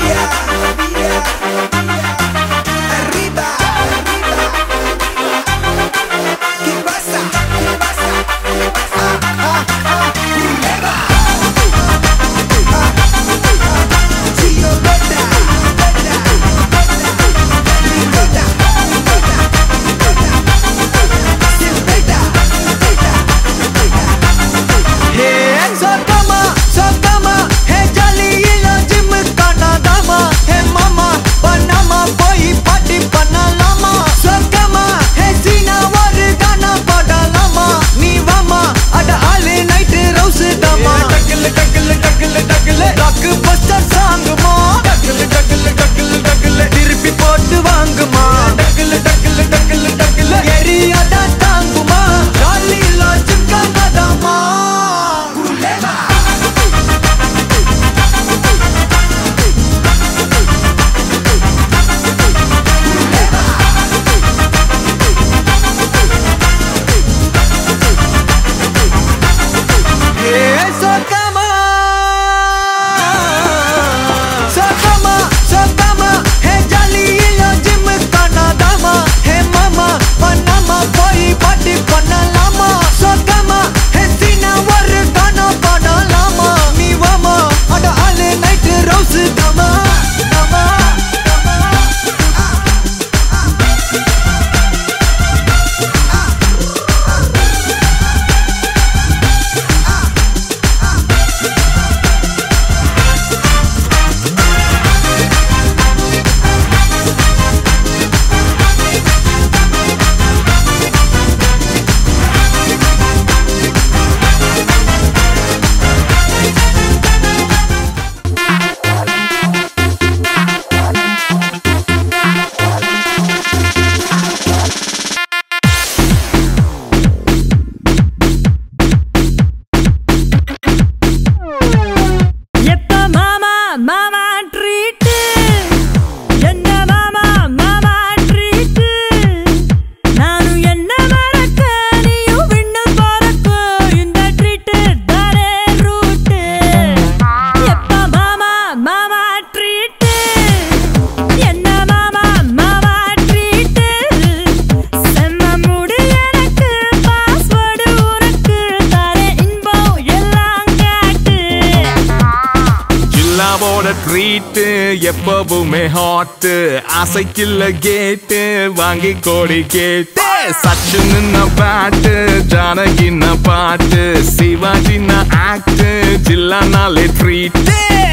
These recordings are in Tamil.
ட்ரீட்டு எப்பவுமே ஹாட்டு ஆசைக்குள்ள கேட்டு வாங்கி கோடி கேட்டு சச்சுன்னு பாட்டு ஜானகின்ன பாட்டு சிவாஜின ஆக்ட் ஜில்லானாலே ட்ரீட்டு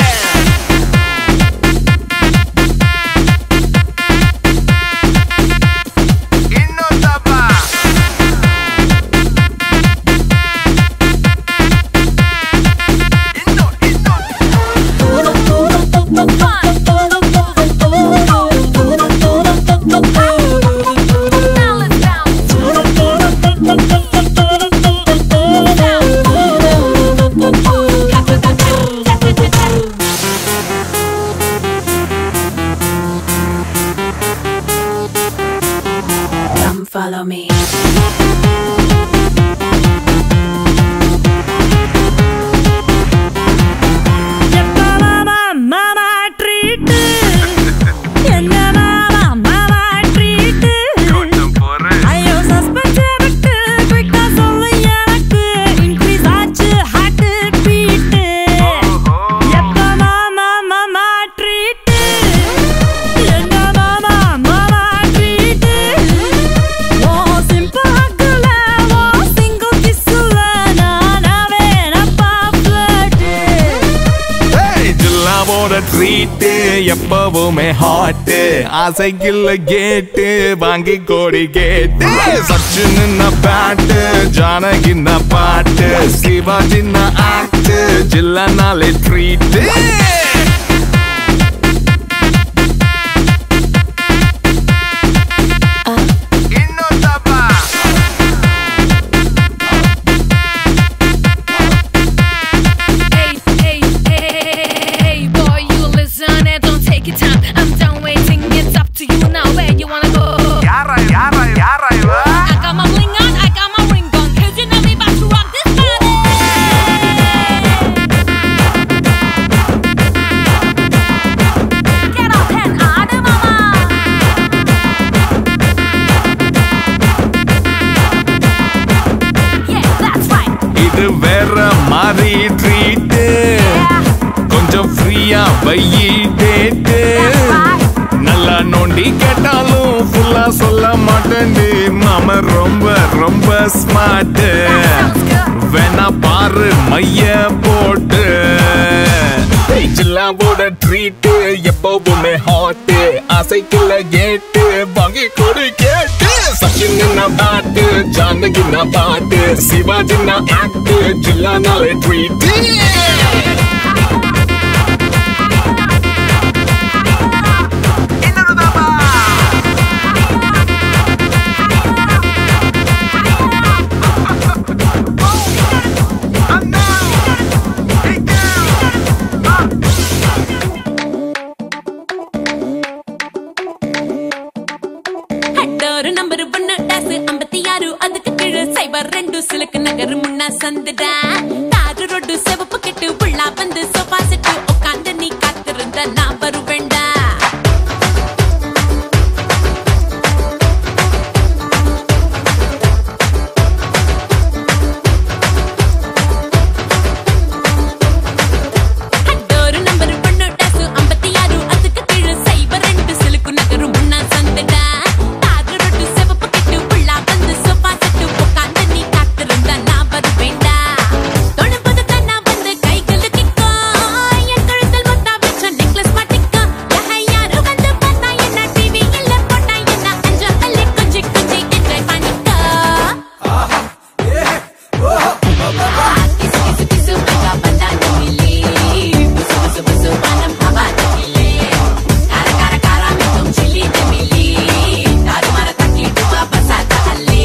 Come follow me. மாமா மாமா ட்ரீட் என்ன மாமா மாமா ட்ரீட் ஐயோ சஸ்பென்ஸ் விட்டு குயிக்கா சொல்லு எனக்கு இன்க்ரீஸ் ஆச்சு ஹார்ட் பீட் எப்ப மாமா மாமா ட்ரீட் என்ன மாமா மாமா ட்ரீட் ஓ சிம்பிள் ஹக்குல ஓ சிங்கிள் கிஸ்ல நானாவே நப்பா ஃப்ளட் ஏய், ஜில்லாவோட ட்ரீட்டு எப்பவுமே ஹாட்டு ஆசைக்குள்ள கேட்டு வாங்கி கோடி கேட்டு சச்சுன்னு பாட்டு ஜானகின்ன பாட்டு சிவாஜின்ன ஆக்ட் ஜில்லானாலே treat Hey, hey, hey, hey, boy, you listen and don't take your time. I'm done waiting, it's up to you now. Where you wanna go? I got my bling on, I got my ring on. Cause you know we about to rock this party. வேற மாதிரி ட்ரீட்டு கொஞ்சம் ஃப்ரீயா வையி டேட்டு நல்லா நோண்டி கேட்டாலும் ஃபுல்லா சொல்ல மாட்டேன்டி மாம ரொம்ப ரொம்ப ஸ்மார்ட் வேணா பாரு மைய போட்டு ஜில்லாவோட ட்ரீட்டு எப்பவுமே ஹாட்டு அசைக்கல கேட்டு வாங்கி கொடு கேட்டு சச்சின் பாட்டு ஜானகி பாட்டு சிவாஜி ஆக்ட் ஜில்லானாலே ட்ரீட்டு ஹெட்டோரு நம்பர் ஒன்னு டாஸ் ஐம்பத்தி ஆறு அதுக்கு கீழே சைபர் ரெண்டு சிலுக்கு நகர் முன்னா சந்துடா தாரு ரொட்டு சிவப்பு கெட்டு புள்ளா வந்து சோஃபா செட்டு உட்காந்து நீ காத்திருந்த நான் வருவேண்டா ஹெட்டோரு நம்பர் ஒன்னு டாஸ் ஐம்பத்தி ஆறு அதுக்கு கீழே சைபர் ரெண்டு சிலுக்கு நகர் முன்னா சந்துடா தாரு ரொட்டு சிவப்பு கெட்டு புள்ளா வந்து சோஃபா செட்டு உட்காந்து நீ காத்திருந்த நான் வருவேண்டா தொடுபுது கண்ணா வந்து கைகள் கிக்கோ என் கழுத்தில் முத்தா வச்ச நெக்லஸ் மாட்டிக்கோ யாரு வந்து பார்த்தா என்ன டிவி இல்ல போட்டா என்ன அஞ்சு அள்ளி கொஞ்சி கொஞ்சி என்ஜாய் பண்ணிக்கோ கிசு கிசு கிசு மெகா பந்தான மில்லி புசு புசு புசு பனம் பவான மில்லி கார கார கார மித்தும் சில்லி த மில்லி தாரு மர தக்கி டுவா பசாத அல்லி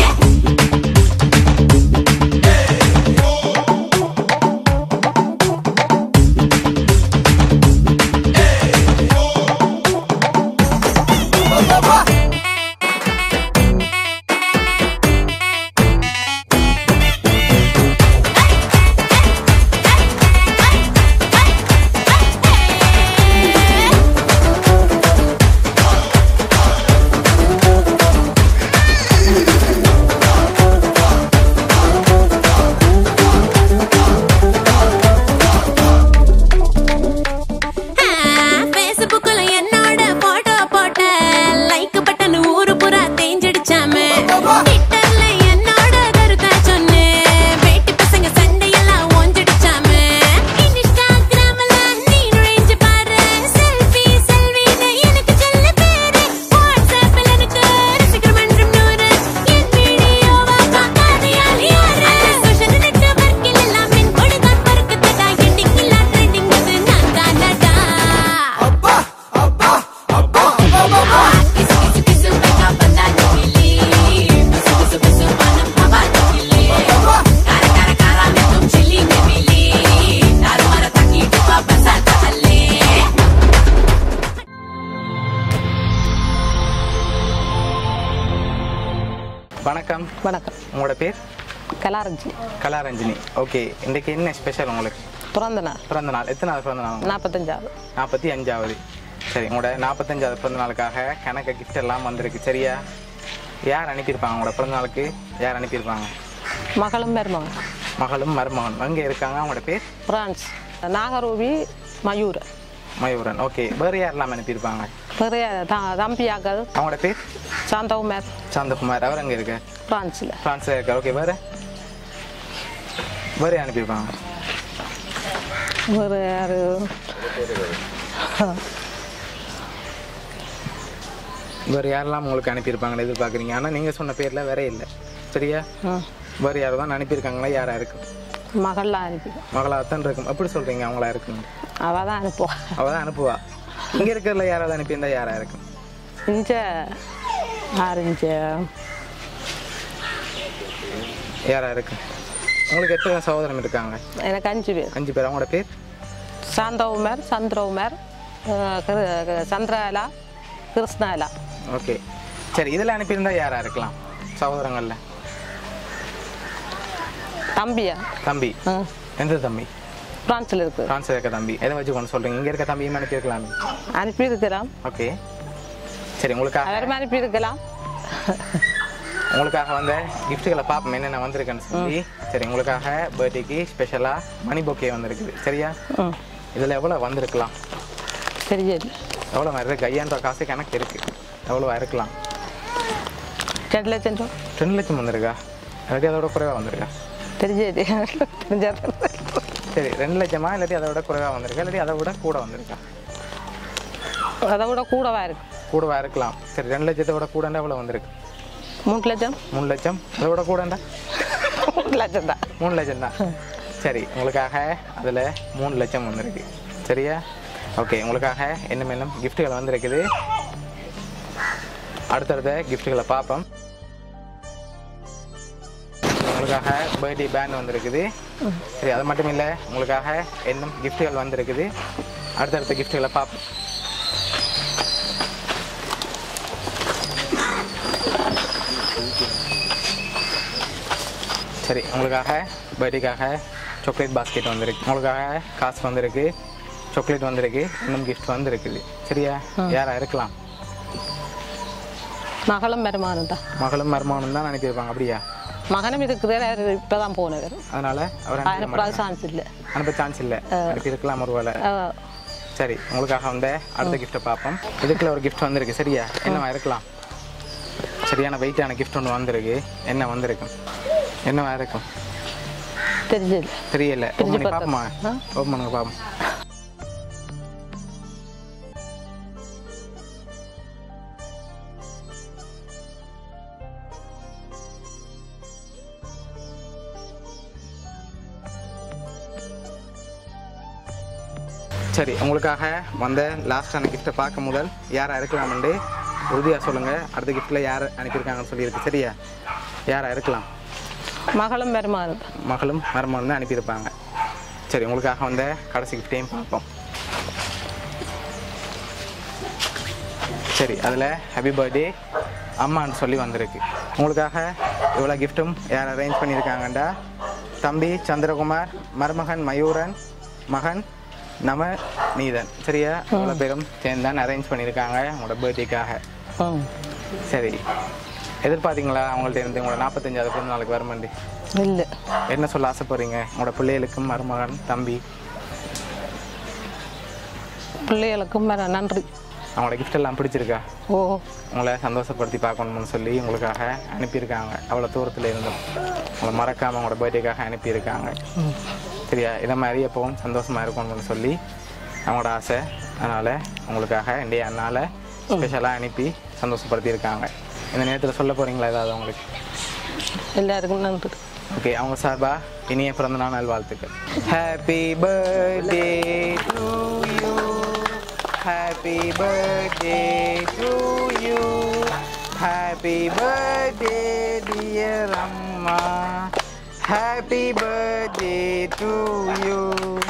ஃபேஸ்புக்ல என்னோட போட்டோ போட்ட லைக் பட்டன் ஊரு புறா தேஞ்சடிச்சாமே ட்விட்டர்ல என்னோட கருத்தை சொன்னேன் பேட்டி பசங்க சண்டையெல்லாம் ஓஞ்சடிச்சாமே இன்ஸ்டாகிராம்ல நீ நுழைஞ்சு பாரு செல்ஃபி செல்வின்னு எனக்கு சொல்ல பேரு வாட்ஸ்அப்ல எனக்கு ரசிகர் மன்றம் நூறு என் வீடியோவை பார்க்காத யார் யாரு சோஷியல் நெட்வொர்க்கில் எல்லாம் என் கொடுதான் பறக்குதுடா எண்டிங் இல்ல ட்ரெண்டிங் அது நான் தானடா கிசு கிசு கிசு மெகா பந்தான மில்லி புசு புசு புசு பனம் பவான மில்லி கார கார கார மித்தும் சில்லி மில்லி தாரு மர தக்கி டுவா பசாத அல்லே வணக்கம் வணக்கம் உங்களோட பேர் கலாரஞ்சி கலாரஞ்சினி ஓகே இன்றைக்கு என்ன ஸ்பெஷல் உங்களுக்கு பிறந்த நாள் பிறந்த நாள் எத்தனை நாள் பிறந்த நாள் நாற்பத்தஞ்சாவது நாற்பத்தி அஞ்சாவது சரி உங்களோட நாற்பத்தஞ்சாவது பிறந்த நாளுக்காக கணக்கு கிஃப்ட் எல்லாம் வந்திருக்கு சரியா யார் அனுப்பியிருப்பாங்க உங்களோட பிறந்த நாளுக்கு யார் அனுப்பியிருப்பாங்க மகளும் மருமகன் மகளும் மருமகன் அங்கே இருக்காங்க அவங்களோட பேர் பிரான்ஸ் நாகரூபி மயூர் மயூரன் ஓகே வேறு யாரெல்லாம் அனுப்பியிருப்பாங்க பெரிய த- தம்பியாக்கள் அவங்களோட பேர் சாந்தகுமார் சாந்தகுமார் அவர் அங்கே இருக்க பிரான்ஸில் ஃப்ரான்ஸில் இருக்கார் ஓகே வேறு வேறு யார் அனுப்பியிருப்பாங்க ஒரு யாரு வேறு யாரெல்லாம் உங்களுக்கு அனுப்பியிருப்பாங்கன்னு எதிர்பார்க்குறீங்க ஆனால் நீங்கள் சொன்ன பேரில் வேற இல்லை சரியா ம், வேறு யாரும் தான் அனுப்பியிருக்காங்களா யாரா இருக்கும் மகள்லாம் அனுப்பி மகளாகத்தான் இருக்கும் எப்படி சொல்கிறீங்க அவங்களா இருக்கும் அவள் தான் அனுப்புவா அவள் தான் அனுப்புவா இங்கே இருக்கிறதுல யாராவது அனுப்பியிருந்தா யாரா இருக்கும் இஞ்ச ஆரஞ்ச யாரா இருக்கும் உங்களுக்கு எத்தனை சகோதரம் இருக்காங்க எனக்கு அஞ்சு பேர் அஞ்சு பேர் அவங்களோட பேர் சாந்தகுமார் சந்திரகுமார் அஹ், கிரு- சந்திராலா கிருஷ்ணாலா ஓகே சரி இதில் அனுப்பியிருந்தா யாரா இருக்கலாம் சகோதரங்களில் தம்பியா தம்பி ம் எந்த தம்பி பிரான்ஸில் இருக்கு ஃப்ரான்ஸில் இருக்க தம்பி எதை வச்சு கொண்டு சொல்கிறீங்க இங்கே இருக்க தம்பியும் அனுப்பியிருக்கலாமே அனுப்பியிருக்கலாம் ஓகே சரி உங்களுக்காக அவரும் அனுப்பியிருக்கலாம் உங்களுக்காக வந்த கிஃப்ட்டுகளை பார்ப்போம் என்னென்ன வந்திருக்குன்னு சொல்லி சரி உங்களுக்காக பர்த்டேக்கு ஸ்பெஷலாக மணி பொக்கே வந்திருக்குது சரியா ம் இதில் எவ்வளோ வந்திருக்கலாம் தெரியல எவ்வளோ மாதிரி ஐயாயிரம் ரூபா காசு கணக்கு இருக்கு எவ்வளோ இருக்கலாம் ரெண்டு லட்சம் ரூபா ரெண்டு லட்சம் வந்திருக்கா இல்லாட்டி அதோட குறைவாக வந்திருக்கா தெரிஞ்சது தெரிஞ்சாதான் சரி ரெண்டு லட்சமா இல்லாட்டி அதை விட குறைவாக வந்திருக்கா இல்லாட்டி அதை விட கூட வந்திருக்கா அதை விட கூடவா இருக்கு கூடவா இருக்கலாம் சரி ரெண்டு லட்சத்தை விட கூடண்டா எவ்வளோ வந்திருக்கு மூணு லட்சம் மூணு லட்சம் அதை விட கூடண்டா மூணு லட்சம் தான் மூணு லட்சம் தான் சரி உங்களுக்காக அதில் மூணு லட்சம் வந்திருக்கு சரியா ஓகே உங்களுக்காக இன்னும் இன்னும் கிஃப்ட்டுகள் வந்திருக்குது அடுத்தடுத்த கிஃப்ட்டுகளை பார்ப்போம் உங்களுக்காக பர்த்டே பேண்ட் வந்திருக்குது சரி அது மட்டும் இல்லை உங்களுக்காக இன்னும் கிஃப்ட்டுகள் வந்திருக்குது அடுத்தடுத்த கிஃப்ட்டுகளை பார்ப்போம் சரி உங்களுக்காக பர்த்டேக்காக சாக்லேட் பாஸ்கெட் வந்திருக்கு உங்களுக்காக காசு வந்திருக்கு சாக்லேட் வந்திருக்கு இன்னும் கிஃப்ட் வந்திருக்குது சரியா யாரா இருக்கலாம் மகளும் மருமானும் தான் மகளும் மருமகனும் தான் நினைக்கிருப்பாங்க அப்படியா மகனும் இருக்குது இப்போ தான் போனவர் அதனால அவர் அனுப்ப அனுப்புறது மாட்டாங்க. சான்ஸ் இல்லை அனுப்ப சான்ஸ் இல்லை அனுப்பி இருக்கலாம் ஒரு வேலை சரி உங்களுக்காக வந்து அடுத்த கிஃப்ட்டை பார்ப்போம் இதுக்குள்ள ஒரு கிஃப்ட் வந்திருக்கு சரியா என்னவா இருக்கலாம் சரியான வெயிட்டான கிஃப்ட் ஒன்று வந்திருக்கு என்ன வந்திருக்கும் என்னவா இருக்கும் தெரிஞ்சது தெரியல ஓப்பன் பண்ணி பிரிச்சு பார்ப்போமா பார்த்தோம். ஓப்பன் பண்ணுங்க பார்ப்போம் சரி உங்களுக்காக வந்த லாஸ்டான கிஃப்ட்டை பார்க்க முதல் யாரா இருக்கலாம்னு உறுதியாக சொல்லுங்கள் அடுத்த கிஃப்ட்டில் யார் அனுப்பியிருக்காங்கன்னு சொல்லியிருக்கு சரியா யாரா இருக்கலாம் மகளும் மருமானும் தான் மகளும் மருமகனும் தான் அனுப்பியிருப்பாங்க சரி உங்களுக்காக வந்த கடைசி கிஃப்டையும் பார்ப்போம் சரி அதில் ஹாப்பி பர்த்டே அம்மான்னு சொல்லி வந்திருக்கு உங்களுக்காக இவ்வளோ கிஃப்ட்டும் யார் அரேஞ்ச் பண்ணியிருக்காங்கண்டா தம்பி சந்திரகுமார் மருமகன் மயூரன் மகன் நம நீதன் சரியா இவ்வளோ பேரும் சேர்ந்து தான் அரேஞ்ச் பண்ணியிருக்காங்க உங்களோட பர்த்டேக்காக ம் சரி எதிர்பார்த்தீங்களா அவங்கள்ட்ட இருந்து உங்களோட நாற்பத்தஞ்சாவது பிறந்த நாளுக்கு வருமாண்டி இல்லை என்ன சொல்ல ஆசைப்படுறீங்க உங்களோட பிள்ளைகளுக்கும் மருமகன் தம்பி பிள்ளைகளுக்கும் மேல நன்றி அவங்களோட gift எல்லாம் பிடிச்சிருக்கா ஓ உங்களை சந்தோஷப்படுத்தி பார்க்கணும்னு சொல்லி உங்களுக்காக அனுப்பியிருக்காங்க அவ்வளோ தூரத்தில் இருந்தும் உங்களை மறக்காமல் உங்களோட பர்த்டேக்காக அனுப்பியிருக்காங்க சரியா இதை மாதிரி எப்பவும் சந்தோஷமாக இருக்கணும்னு சொல்லி அவங்களோட ஆசை அதனால் உங்களுக்காக இந்திய அண்ணால் ஸ்பெஷலாக அனுப்பி சந்தோஷப்படுத்தியிருக்காங்க இந்த நேரத்தில் சொல்ல போகிறீங்களா ஏதாவது அவங்களுக்கு எல்லாருக்கும் நன்றி ஓகே அவங்க சார்பா இனிய பிறந்த நாள் நல்வாழ்த்துக்கள் happy birthday to you happy birthday to you happy birthday dear amma happy birthday to you